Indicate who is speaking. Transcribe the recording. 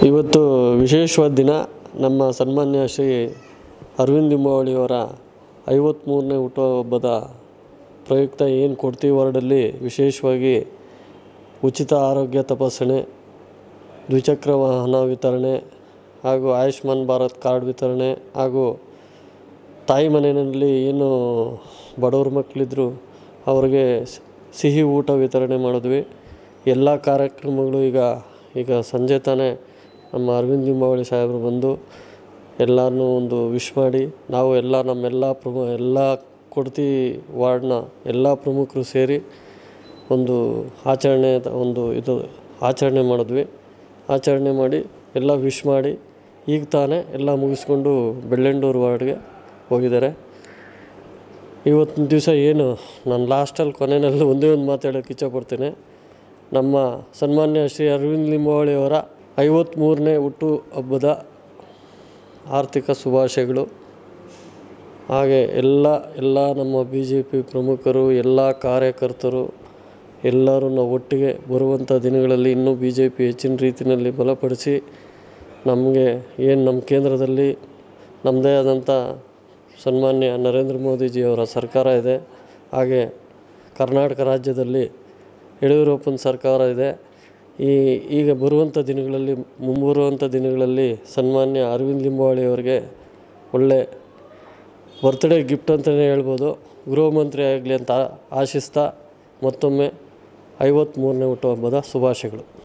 Speaker 1: ಇವತ್ತು ವಿಶೇಷವಾದ ದಿನ ನಮ್ಮ ಸನ್ಮಾನ್ಯ ಶ್ರೀ ಅರವಿಂದ್ ಲಿಂಬಾವಳಿಯವರ ಐವತ್ತ್ಮೂರನೇ ಹುಟ್ಟುಹಬ್ಬದ ಪ್ರಯುಕ್ತ ಏನು ಕೊಡ್ತೀವಿ ವಾರ್ಡಲ್ಲಿ ವಿಶೇಷವಾಗಿ ಉಚಿತ ಆರೋಗ್ಯ ತಪಾಸಣೆ ದ್ವಿಚಕ್ರ ವಾಹನ ವಿತರಣೆ ಹಾಗೂ ಆಯುಷ್ಮಾನ್ ಭಾರತ್ ಕಾರ್ಡ್ ವಿತರಣೆ ಹಾಗೂ ತಾಯಿ ಮನೆಯಲ್ಲಿ ಏನು ಬಡವ್ರ ಮಕ್ಕಳಿದ್ರು ಅವ್ರಿಗೆ ಸ್- ಸಿಹಿ ಊಟ ವಿತರಣೆ ಮಾಡಿದ್ವಿ ಎಲ್ಲ ಕಾರ್ಯಕ್ರಮಗಳು ಈಗ ಈಗ ಸಂಜೆ ತಾನೇ ನಮ್ಮ ಅರವಿಂದ್ ಲಿಂಬಾವಳಿ ಸಾಹೇಬರು ಬಂದು ಎಲ್ಲರನ್ನೂ ಒಂದು ವಿಶ್ ಮಾಡಿ ನಾವು ಎಲ್ಲ ನಮ್ಮೆಲ್ಲ ಪ್ರಮು ಎಲ್ಲ ಕೊಡ್ತಿ ವಾರ್ಡ್ನ ಎಲ್ಲ ಪ್ರಮುಖರು ಸೇರಿ ಒಂದು ಆಚರಣೆ ಒಂದು ಇದು ಆಚರಣೆ ಮಾಡಿದ್ವಿ ಆಚರಣೆ ಮಾಡಿ ಎಲ್ಲ ವಿಶ್ ಮಾಡಿ ಈಗ ತಾನೇ ಎಲ್ಲ ಮುಗಿಸ್ಕೊಂಡು ಬೆಳ್ಳಂಡೂರು ವಾರ್ಡ್ಗೆ ಹೋಗಿದ್ದಾರೆ ಇವತ್ತಿನ ದಿವಸ ಏನು ನಾನು ಲಾಸ್ಟಲ್ಲಿ ಕೊನೆಯಲ್ಲಿ ಒಂದೇ ಒಂದು ಮಾತಾಡೋಕ್ಕೆ ಇಚ್ಛಪಡ್ತೀನಿ ನಮ್ಮ ಸನ್ಮಾನ್ಯ ಶ್ರೀ ಅರವಿಂದ್ ಲಿಂಬಾವಳಿಯವರ ಐವತ್ತ್ಮೂರನೇ ಹುಟ್ಟು ಹಬ್ಬದ ಆರ್ಥಿಕ ಶುಭಾಶಯಗಳು ಹಾಗೆ ಎಲ್ಲ ಎಲ್ಲ ನಮ್ಮ ಬಿ ಜೆ ಪಿ ಪ್ರಮುಖರು ಎಲ್ಲ ಕಾರ್ಯಕರ್ತರು ಎಲ್ಲರೂ ನಾವು ಒಟ್ಟಿಗೆ ಬರುವಂಥ ದಿನಗಳಲ್ಲಿ ಇನ್ನೂ ಬಿ ಜೆ ಪಿ ಹೆಚ್ಚಿನ ರೀತಿಯಲ್ಲಿ ಬಲಪಡಿಸಿ ನಮಗೆ ಏನು ನಮ್ಮ ಕೇಂದ್ರದಲ್ಲಿ ನಮ್ಮದೇ ಆದಂಥ ಸನ್ಮಾನ್ಯ ನರೇಂದ್ರ ಮೋದಿಜಿಯವರ ಸರ್ಕಾರ ಇದೆ ಹಾಗೆ ಕರ್ನಾಟಕ ರಾಜ್ಯದಲ್ಲಿ ಯಡಿಯೂರಪ್ಪನ ಸರ್ಕಾರ ಇದೆ ಈ ಈಗ ಬರುವಂಥ ದಿನಗಳಲ್ಲಿ ಮುಂಬರುವಂಥ ದಿನಗಳಲ್ಲಿ ಸನ್ಮಾನ್ಯ ಅರವಿಂದ್ ಲಿಂಬಾವಳಿ ಅವರಿಗೆ ಒಳ್ಳೆ ಬರ್ತ್ಡೇ ಗಿಫ್ಟ್ ಅಂತಲೇ ಹೇಳ್ಬೋದು ಗೃಹ ಮಂತ್ರಿ ಆಗಲಿ ಅಂತ ಆಶಿಸ್ತಾ ಮತ್ತೊಮ್ಮೆ ಐವತ್ತ್ಮೂರನೇ ಹುಟ್ಟುಹಬ್ಬದ ಶುಭಾಶಯಗಳು